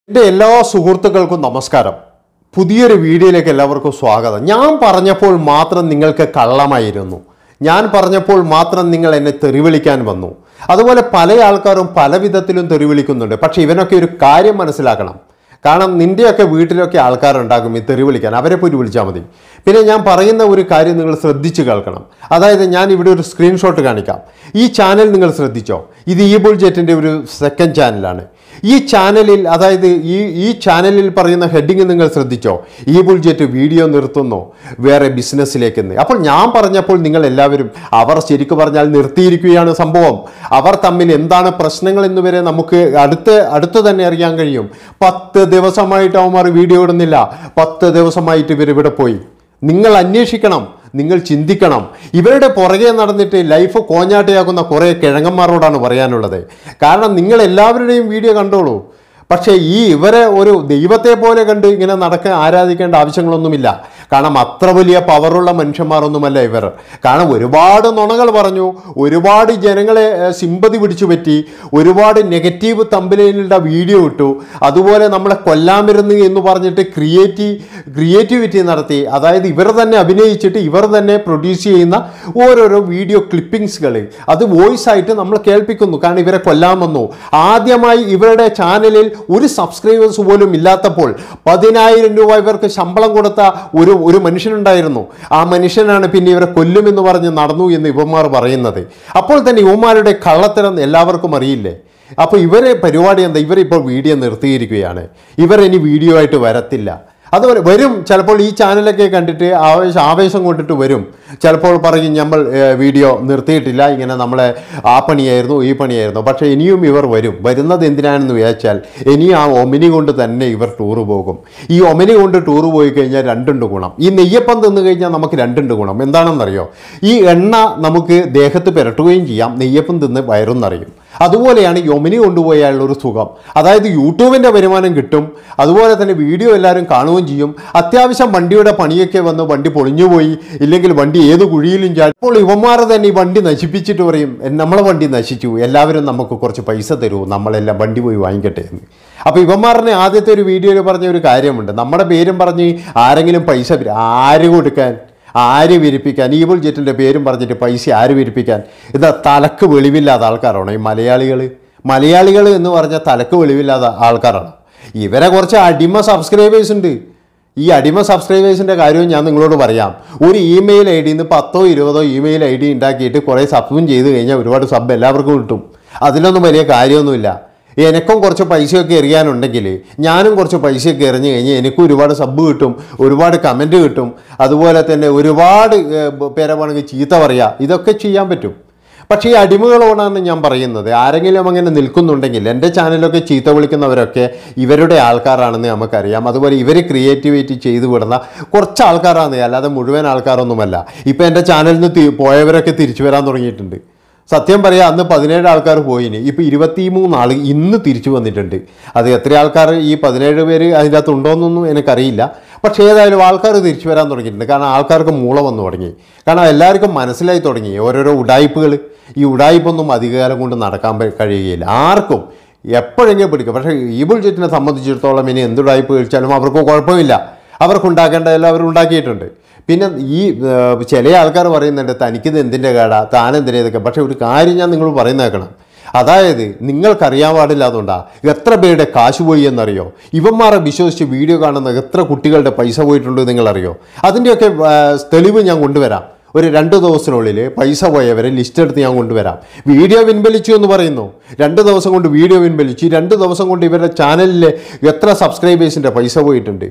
എൻ്റെ എല്ലാ സുഹൃത്തുക്കൾക്കും നമസ്കാരം പുതിയൊരു വീഡിയോയിലേക്ക് എല്ലാവർക്കും സ്വാഗതം ഞാൻ പറഞ്ഞപ്പോൾ മാത്രം നിങ്ങൾക്ക് കള്ളമായിരുന്നു ഞാൻ പറഞ്ഞപ്പോൾ മാത്രം നിങ്ങൾ എന്നെ തെറിവിളിക്കാൻ വന്നു അതുപോലെ പല ആൾക്കാരും പല വിധത്തിലും തെറിവിളിക്കുന്നുണ്ട് പക്ഷേ ഇവനൊക്കെ ഒരു കാര്യം മനസ്സിലാക്കണം കാരണം നിൻ്റെയൊക്കെ വീട്ടിലൊക്കെ ആൾക്കാരുണ്ടാകും ഈ തെറി വിളിക്കാൻ അവരെ പോയി വിളിച്ചാൽ മതി പിന്നെ ഞാൻ പറയുന്ന ഒരു കാര്യം നിങ്ങൾ ശ്രദ്ധിച്ച് കേൾക്കണം അതായത് ഞാൻ ഇവിടെ ഒരു സ്ക്രീൻഷോട്ട് കാണിക്കാം ഈ ചാനൽ നിങ്ങൾ ശ്രദ്ധിച്ചോ ഇത് ഈ ബുൾജെറ്റിൻ്റെ ഒരു സെക്കൻഡ് ചാനലാണ് ഈ ചാനലിൽ അതായത് ഈ ഈ ചാനലിൽ പറയുന്ന ഹെഡിങ് നിങ്ങൾ ശ്രദ്ധിച്ചോ ഈ ബുൾജെറ്റ് വീഡിയോ നിർത്തുന്നു വേറെ ബിസിനസ്സിലേക്ക് എന്ന് അപ്പോൾ ഞാൻ പറഞ്ഞപ്പോൾ നിങ്ങൾ എല്ലാവരും അവർ ശരിക്കും പറഞ്ഞാൽ നിർത്തിയിരിക്കുകയാണ് സംഭവം അവർ തമ്മിൽ എന്താണ് പ്രശ്നങ്ങൾ എന്ന് വരെ നമുക്ക് അടുത്ത് അടുത്ത് തന്നെ അറിയാൻ കഴിയും പത്ത് ദിവസമായിട്ട് അവന്മാർ വീഡിയോ ഇടുന്നില്ല പത്ത് ദിവസമായിട്ട് ഇവർ ഇവിടെ പോയി നിങ്ങൾ അന്വേഷിക്കണം നിങ്ങൾ ചിന്തിക്കണം ഇവരുടെ പുറകെ നടന്നിട്ട് ലൈഫ് കോഞ്ഞാട്ടയാക്കുന്ന കുറേ കിഴങ്ങന്മാരോടാണ് പറയാനുള്ളത് കാരണം നിങ്ങൾ എല്ലാവരുടെയും വീഡിയോ കണ്ടോളൂ പക്ഷേ ഈ ഇവരെ ഒരു ദൈവത്തെ പോലെ കണ്ട് ഇങ്ങനെ നടക്കാൻ ആരാധിക്കേണ്ട ആവശ്യങ്ങളൊന്നുമില്ല കാരണം അത്ര വലിയ പവറുള്ള മനുഷ്യന്മാരൊന്നുമല്ല ഇവർ കാരണം ഒരുപാട് നുണകൾ പറഞ്ഞു ഒരുപാട് ജനങ്ങളെ ഏഹ്, സിമ്പതി പിടിച്ചു പറ്റി ഒരുപാട് നെഗറ്റീവ് തമ്പലയിലുള്ള വീഡിയോ ഇട്ടു അതുപോലെ നമ്മളെ കൊല്ലാൻ വരുന്നു എന്ന് പറഞ്ഞിട്ട് ക്രിയേറ്റി ക്രിയേറ്റിവിറ്റി നടത്തി അതായത് ഇവർ തന്നെ അഭിനയിച്ചിട്ട് ഇവർ തന്നെ പ്രൊഡ്യൂസ് ചെയ്യുന്ന ഓരോരോ വീഡിയോ ക്ലിപ്പിംഗ്സുകൾ അത് വോയിസ് ആയിട്ട് നമ്മൾ കേൾപ്പിക്കുന്നു കാരണം ഇവരെ കൊല്ലാൻ വന്നു ആദ്യമായി ഇവരുടെ ചാനലിൽ ഒരു സബ്സ്ക്രൈബേഴ്സ് പോലും ഇല്ലാത്തപ്പോൾ പതിനായിരം രൂപ ഇവർക്ക് ശമ്പളം കൊടുത്ത ഒരു ഒരു മനുഷ്യനുണ്ടായിരുന്നു ആ മനുഷ്യനാണ് പിന്നെ ഇവരെ കൊല്ലുമെന്ന് പറഞ്ഞ് നടന്നു എന്ന് ഇവന്മാർ പറയുന്നത് അപ്പോൾ തന്നെ ഇവന്മാരുടെ കള്ളത്തരം എല്ലാവർക്കും അറിയില്ലേ അപ്പോൾ ഇവരെ പരിപാടി എന്താ ഇവരിപ്പോൾ വീഡിയോ നിർത്തിയിരിക്കുകയാണ് ഇവർ ഇനി വീഡിയോ ആയിട്ട് വരത്തില്ല അതുപോലെ വരും ചിലപ്പോൾ ഈ ചാനലൊക്കെ കണ്ടിട്ട് ആവേശം ആവേശം കൊണ്ടിട്ട് വരും ചിലപ്പോൾ പറയും നമ്മൾ ഏഹ്, വീഡിയോ നിർത്തിയിട്ടില്ല ഇങ്ങനെ നമ്മളെ ആ പണിയായിരുന്നു ഈ പണിയായിരുന്നു പക്ഷേ ഇനിയും ഇവർ വരും വരുന്നത് എന്തിനാണെന്ന് വിചാരിച്ചാൽ ഇനി ആ ഒമിനി കൊണ്ട് തന്നെ ഇവർ ടൂറ് പോകും ഈ ഒമിനി കൊണ്ട് ടൂറ് പോയി കഴിഞ്ഞാൽ രണ്ടുണ്ട് ഗുണം ഈ നെയ്യപ്പം തിന്നു കഴിഞ്ഞാൽ നമുക്ക് രണ്ടുണ്ട് ഗുണം എന്താണെന്നറിയോ ഈ എണ്ണ നമുക്ക് ദേഹത്ത് പുരട്ടുകയും ചെയ്യാം നെയ്യപ്പം തിന്ന് വയറും നിറയും അതുപോലെയാണ് ഈ ഒമിനി കൊണ്ടുപോയാലുള്ള ഒരു സുഖം അതായത് യൂട്യൂബിൻ്റെ വരുമാനം കിട്ടും അതുപോലെ തന്നെ വീഡിയോ എല്ലാവരും കാണുകയും ചെയ്യും അത്യാവശ്യം വണ്ടിയുടെ പണിയൊക്കെ വന്ന് വണ്ടി പൊളിഞ്ഞുപോയി ഇല്ലെങ്കിൽ വണ്ടി ഏത് കുഴിയിലും ചാടി അപ്പോൾ ഇവന്മാർ തന്നെ ഈ വണ്ടി നശിപ്പിച്ചിട്ട് പറയും "എ, നമ്മളെ വണ്ടി നശിച്ചു എല്ലാവരും നമുക്ക് കുറച്ച് പൈസ തരൂ നമ്മളെല്ലാം വണ്ടി പോയി വാങ്ങിക്കട്ടെ എന്ന് അപ്പോൾ ഇവന്മാറിനെ ആദ്യത്തെ ഒരു വീഡിയോയിൽ പറഞ്ഞ ഒരു കാര്യമുണ്ട് നമ്മുടെ പേരും പറഞ്ഞ് ആരെങ്കിലും പൈസ വരും. ആര് കൊടുക്കാൻ ആര് വിരിപ്പിക്കാൻ ഈബിൾ ജെറ്റിൻ്റെ പേരും പറഞ്ഞിട്ട് പൈസ ആര് വിരിപ്പിക്കാൻ ഇത് തലക്ക് വെളിവില്ലാത്ത ആൾക്കാരാണോ ഈ മലയാളികൾ മലയാളികൾ എന്ന് പറഞ്ഞാൽ തലക്ക് വെളിവില്ലാത്ത ആൾക്കാരാണ് ഇവരെ കുറച്ച് അടിമ സബ്സ്ക്രൈബേഴ്സ് ഉണ്ട് ഈ അടിമ സബ്സ്ക്രൈബേഴ്സിൻ്റെ കാര്യവും ഞാൻ നിങ്ങളോട് പറയാം ഒരു ഇമെയിൽ ഐ ഡിയിൽ നിന്ന് പത്തോ ഇരുപതോ ഇമെയിൽ ഐ ഡി ഉണ്ടാക്കിയിട്ട് കുറേ സബും ചെയ്ത് കഴിഞ്ഞാൽ ഒരുപാട് സബ് എല്ലാവർക്കും കിട്ടും അതിലൊന്നും വലിയ കാര്യമൊന്നുമില്ല എനിക്കും കുറച്ച് പൈസയൊക്കെ എറിയാനുണ്ടെങ്കിൽ ഞാനും കുറച്ച് പൈസയൊക്കെ എറിഞ്ഞു കഴിഞ്ഞാൽ എനിക്കും ഒരുപാട് സബ് കിട്ടും ഒരുപാട് കമൻറ്റ് കിട്ടും അതുപോലെ തന്നെ ഒരുപാട് ഏർ, പേരെ വേണമെങ്കിൽ ചീത്ത പറയുക ഇതൊക്കെ ചെയ്യാൻ പറ്റും പക്ഷേ ഈ അടിമകളോടാണ് ഞാൻ പറയുന്നത് ആരെങ്കിലും അങ്ങനെ നിൽക്കുന്നുണ്ടെങ്കിൽ എൻ്റെ ചാനലൊക്കെ ചീത്ത വിളിക്കുന്നവരൊക്കെ ഇവരുടെ ആൾക്കാരാണെന്ന് നമുക്കറിയാം അതുപോലെ ഇവർ ക്രിയേറ്റിവിറ്റി ചെയ്തു വിടുന്ന കുറച്ച് ആൾക്കാരാണ് അല്ലാതെ മുഴുവൻ ആൾക്കാരൊന്നുമല്ല ഇപ്പോൾ എൻ്റെ ചാനലിൽ നിന്ന് തി- പോയവരൊക്കെ തിരിച്ചു വരാൻ തുടങ്ങിയിട്ടുണ്ട് സത്യം പറയാം അന്ന് പതിനേഴ് ആൾക്കാർ പോയിന് ഇപ്പോൾ ഇരുപത്തിമൂന്ന് ആൾ ഇന്ന് തിരിച്ചു വന്നിട്ടുണ്ട് അത് എത്ര ആൾക്കാർ ഈ പതിനേഴ് പേര് അതിൻ്റെ അകത്ത് ഉണ്ടോയെന്നൊന്നും എനിക്കറിയില്ല പക്ഷേ ഏതായാലും ആൾക്കാർ തിരിച്ചു വരാൻ തുടങ്ങിയിട്ടുണ്ട് കാരണം ആൾക്കാർക്ക് മൂള വന്നു തുടങ്ങി കാരണം എല്ലാവർക്കും മനസ്സിലായി തുടങ്ങി ഓരോരോ ഉടായ്പകൾ ഈ ഉടായ്പൊന്നും അധികകാലം കൊണ്ട് നടക്കാൻ പ- കഴിയുകയില്ല ആർക്കും എപ്പോഴെങ്കിലും പിടിക്കും പക്ഷേ ഈ ബുൾജെറ്റിനെ സംബന്ധിച്ചിടത്തോളം ഇനി എന്ത് ഉടായ്പ കഴിച്ചാലും അവർക്ക് കുഴപ്പമില്ല അവർക്കുണ്ടാക്കേണ്ടതെല്ലാം അവർ ഉണ്ടാക്കിയിട്ടുണ്ട് പിന്നെ ഈ ഏർ, ചില ആൾക്കാർ പറയുന്നുണ്ട് തനിക്കിത് എന്തിൻ്റെ കേടാ താൻ എന്തിനാ ഇതൊക്കെ പക്ഷേ ഒരു കാര്യം ഞാൻ നിങ്ങൾ പറയുന്നേക്കണം അതായത് നിങ്ങൾക്കറിയാൻ പാടില്ലാതുകൊണ്ടാ എത്ര പേരുടെ കാശ് പോയി എന്നറിയോ ഇവന്മാരെ വിശ്വസിച്ച് വീഡിയോ കാണുന്ന എത്ര കുട്ടികളുടെ പൈസ പോയിട്ടുണ്ട് നിങ്ങളറിയോ അതിൻ്റെയൊക്കെ ഏർ, തെളിവ് ഞാൻ കൊണ്ടുവരാം ഒരു രണ്ട് ദിവസത്തിനുള്ളിൽ പൈസ പോയവരെ ലിസ്റ്റ് എടുത്ത് ഞാൻ കൊണ്ടുവരാം വീഡിയോ പിൻവലിച്ചു എന്ന് പറയുന്നു രണ്ട് ദിവസം കൊണ്ട് വീഡിയോ പിൻവലിച്ചു ഈ രണ്ട് ദിവസം കൊണ്ട് ഇവരുടെ ചാനലിലെ എത്ര സബ്സ്ക്രൈബേഴ്സിൻ്റെ പൈസ പോയിട്ടുണ്ട്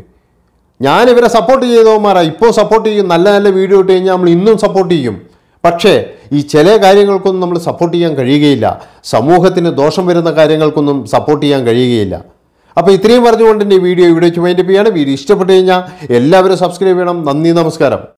ഞാൻ ഇവരെ സപ്പോർട്ട് ചെയ്തവന്മാരാ ഇപ്പോൾ സപ്പോർട്ട് ചെയ്യും നല്ല നല്ല വീഡിയോ ഇട്ട് കഴിഞ്ഞാൽ നമ്മൾ ഇന്നും സപ്പോർട്ട് ചെയ്യും പക്ഷേ ഈ ചില കാര്യങ്ങൾക്കൊന്നും നമ്മൾ സപ്പോർട്ട് ചെയ്യാൻ കഴിയുകയില്ല സമൂഹത്തിന് ദോഷം വരുന്ന കാര്യങ്ങൾക്കൊന്നും സപ്പോർട്ട് ചെയ്യാൻ കഴിയുകയില്ല അപ്പോൾ ഇത്രയും പറഞ്ഞുകൊണ്ട് എൻ്റെ വീഡിയോ ഇവിടെ വെച്ച് വൈൻഡപ്പ് ചെയ്യാണ് വീഡിയോ ഇഷ്ടപ്പെട്ട് കഴിഞ്ഞാൽ എല്ലാവരും സബ്സ്ക്രൈബ് ചെയ്യണം നന്ദി നമസ്കാരം